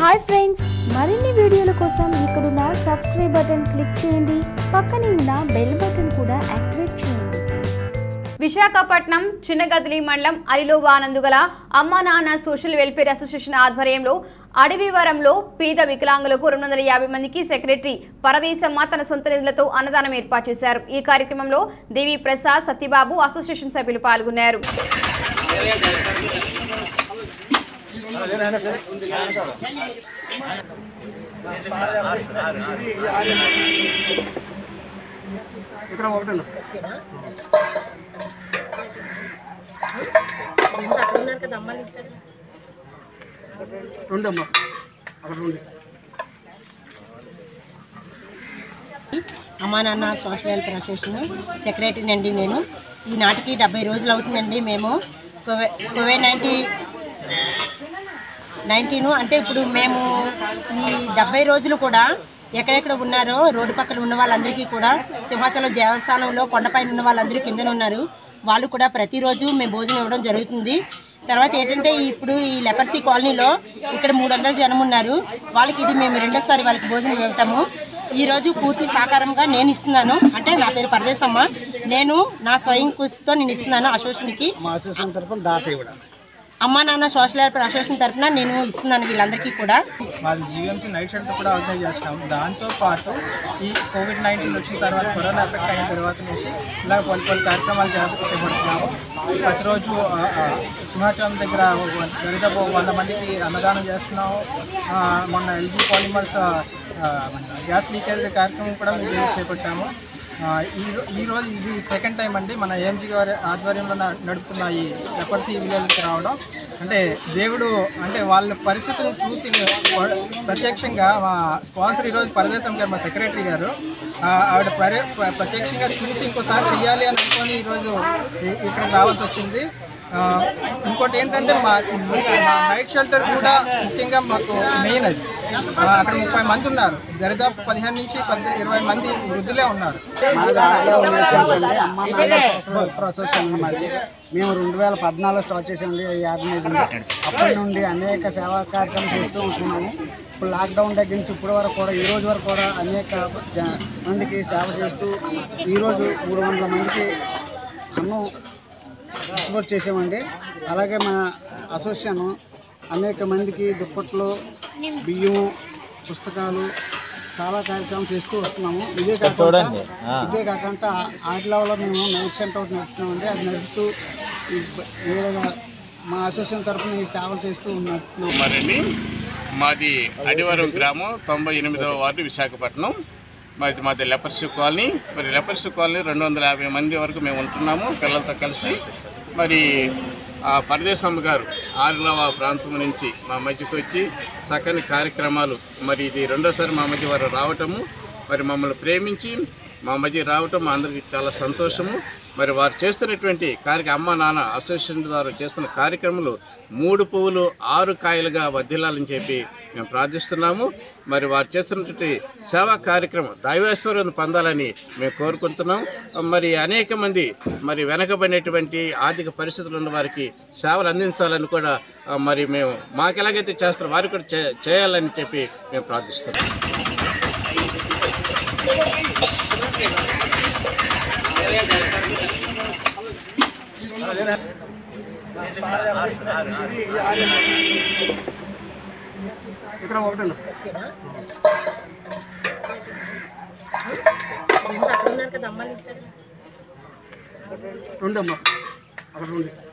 hi friends మరిన్ని వీడియోల కోసం ఇక్కడున్న సబ్స్క్రైబ్ బటన్ క్లిక్ చేయండి పక్కనే ఉన్న బెల్ బటన్ కూడా యాక్టివేట్ చేయండి విశాఖపట్నం చిన్నగదిలి మండలం అరిలోవానందు గల అమ్మా నాన్న సోషల్ వెల్ఫేర్ అసోసియేషన్ ఆధ్వర్యంలో అడవివరంలో పేద వికలాంగులకు రెండు వందల యాభై మందికి సెక్రటరీ పరదేశమ్మ తన సొంత నిధులతో అన్నదానం ఏర్పాటు చేశారు ఈ కార్యక్రమంలో దేవి ప్రసాద్ సత్యబాబు అసోసియేషన్ సభ్యులు పాల్గొన్నారు ఇక్కడ ఒకటి రెండు అమ్మా అక్కడ రెండు అమ్మా నాన్న సోషల్ వెల్ఫేర్ అసోసియేషన్ సెక్రటరీని అండి నేను ఈనాటికి డెబ్బై రోజులు అవుతుందండి మేము కోవే కోవిడ్ నైన్టీ నైన్టీన్ అంటే ఇప్పుడు మేము ఈ డెబ్బై రోజులు కూడా ఎక్కడెక్కడ ఉన్నారో రోడ్డు పక్కన ఉన్న వాళ్ళందరికీ కూడా సింహాచలం దేవస్థానంలో కొండపైన ఉన్న వాళ్ళందరూ కిందన ఉన్నారు వాళ్ళు కూడా ప్రతిరోజు మేము భోజనం ఇవ్వడం జరుగుతుంది తర్వాత ఏంటంటే ఇప్పుడు ఈ లెపర్సీ కాలనీలో ఇక్కడ మూడు వందల జనం ఉన్నారు వాళ్ళకి ఇది మేము రెండోసారి వాళ్ళకి భోజనం ఇవ్వటము ఈ రోజు పూర్తి సహకారంగా నేను ఇస్తున్నాను అంటే నా పేరు పరదేశమ్మ నేను నా స్వయం కృషితో నేను ఇస్తున్నాను అసోసియేషన్కి మా అసోసియేషన్ తరఫున దాత ఇవ్వడం అమ్మా నాన్న సోషల్ వెల్ఫేర్ అసోసియేషన్ తరఫున నేను ఇస్తున్నాను వీళ్ళందరికీ కూడా మాది జీఎంసీ నైట్ షెల్టర్ కూడా ఆర్గనైజ్ చేస్తాం దాంతో పాటు ఈ కోవిడ్ నైన్టీన్ వచ్చిన తర్వాత కరోనా ఎఫెక్ట్ అయిన తర్వాత నుంచి ఇలా కొన్ని కొన్ని కార్యక్రమాలు చేప- చేపడుతున్నాము ప్రతిరోజు ఆ, ఆ, సింహాచలం దగ్గర ఒక దరిదాపు వంద మందికి అన్నదానం చేస్తున్నాము ఆ, మొన్న ఎల్జీ పాలిమర్స్ ఆ, ఆ, గ్యాస్ లీకేజ్ కార్యక్రమం కూడా మేము చేపట్టాము ఆ, ఈ రో- ఈ రోజు ఇది సెకండ్ టైం అండి మన ఏఎంజీ గారి ఆధ్వర్యంలో న- నడుపుతున్న ఈ లెపర్సీ విలేజ్కి రావడం అంటే దేవుడు అంటే వాళ్ళ పరిస్థితులను చూసి వ- ప్రత్యక్షంగా మా స్పాన్సర్ ఈరోజు పరదేశం గారు మా సెక్రటరీ గారు ఆ, ఆవిడ పరి ప్ర- ప్రత్యక్షంగా చూసి ఇంకోసారి చెయ్యాలి అని అనుకొని ఈరోజు ఇ- ఇక్కడికి రావాల్సి వచ్చింది ఆ, ఇంకోటి ఏంటంటే మా మా నైట్ షెల్టర్ కూడా ముఖ్యంగా మాకు మెయిన్ అది ఆ, అక్కడ ముప్పై మంది ఉన్నారు దరిదాపు పదిహేను నుంచి పద్దె ఇరవై మంది వృద్ధులే ఉన్నారు మాది ఆగ్రా ఉన్నట్టుండి అమ్మ నాన్న సోషల్ వెల్ఫేర్ అసోసియేషన్ మాది మేము రెండు వేల పద్నాలుగు స్టార్ట్ చేసామండి ఈ ఆర్గనైజింగ్ అప్పటి నుండి అనేక సేవా కార్యక్రమం చేస్తూ ఉంటున్నాము ఇప్పుడు లాక్డౌన్ దగ్గర నుంచి ఇప్పటి వరకు కూడా ఈ రోజు వరకు కూడా అనేక జ- మందికి సేవ చేస్తూ ఈరోజు మూడు వందల మందికి అన్నం సపోర్ట్ చేసామండి అలాగే మా అసోసియేషన్ అనేక మందికి దుప్పట్లు బియ్యం పుస్తకాలు చాలా కార్యక్రమం చేస్తూ వస్తున్నాము ఇదే కాకుండా ఇదే కాకుండా ఆటలలో మేము నైట్ సెంటర్ ఒకటి నడుపుతున్నామండి అది నడుపుతూ ఈ బ- ఈ విధంగా మా అసోసియేషన్ తరఫున ఈ సేవలు చేస్తూ నడుపుతున్నాము మరండి మాది అడివరం గ్రామం తొంభై ఎనిమిదవ వార్డు విశాఖపట్నం మాది మాది లెపర్షిప్ కాలనీ మరి లెపర్షిప్ కాలనీ రెండు వందల యాభై మంది వరకు మేము ఉంటున్నాము పిల్లలతో కలిసి మరి ఆ పరదేశమ్మ గారు ఆరులవ ప్రాంతం నుంచి మా మధ్యకు వచ్చి చక్కని కార్యక్రమాలు మరి ఇది రెండోసారి మా మధ్య వారు రావటము మరి మమ్మల్ని ప్రేమించి మా మధ్య రావటం మా అందరికీ చాలా సంతోషము మరి వారు చేస్తున్నటువంటి కార్య అమ్మ నాన్న అసోసియేషన్ ద్వారా చేస్తున్న కార్యక్రమాలు మూడు పువ్వులు ఆరు కాయలుగా వర్ధిల్లాలని చెప్పి మేము ప్రార్థిస్తున్నాము మరి వారు చేస్తున్నటువంటి సేవా కార్యక్రమం దైవేశ్వరం పొందాలని మేము కోరుకుంటున్నాం మరి అనేక మంది మరి వెనకబడినటువంటి ఆర్థిక పరిస్థితులు ఉన్న వారికి సేవలు అందించాలని కూడా ఆ, మరి మేము మాకు ఎలాగైతే చేస్తారో వారికి కూడా చే- చేయాలని చెప్పి మేము ప్రార్థిస్తున్నాం ఇక్కడ ఒకటి రెండు అమ్మా అక్కడ రెండు